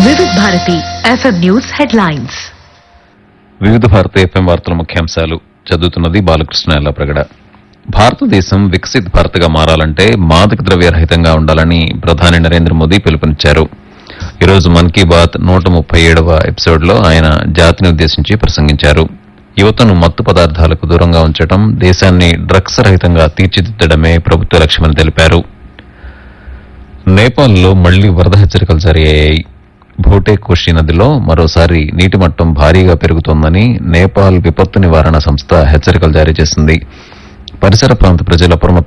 వివిధ Bharati FM news headlines వివిధ భారత ఎఫ్ఎం వార్తల ముఖ్యాంశాలు చదువుతున్నది బాలకృష్ణ ఎల్లప్రగడ భారతదేశం వికసిత్ భారత్గా మారాలంటే మాదక ద్రవ్య రహితంగా ఉండాలని ప్రధాని నరేంద్ర మోదీ పిలుపునిచ్చారు ఈరోజు మన్ కీ బాత్ నూట ముప్పై ఏడవ ఎపిసోడ్లో ఆయన జాతిని ఉద్దేశించి ప్రసంగించారు యువతను మత్తు పదార్థాలకు దూరంగా ఉంచడం దేశాన్ని డ్రగ్స్ రహితంగా తీర్చిదిద్దడమే ప్రభుత్వ లక్ష్యమని తెలిపారు నేపాల్లో మళ్లీ వరద హెచ్చరికలు జారీ అయ్యాయి భోటే కోషి నదిలో మరోసారి నీటి మట్టం భారీగా పెరుగుతోందని నేపాల్ విపత్తు నివారణ సంస్థ హెచ్చరికలు జారీ చేసింది పరిసర ప్రాంత ప్రజలు అప్రమత్తంగా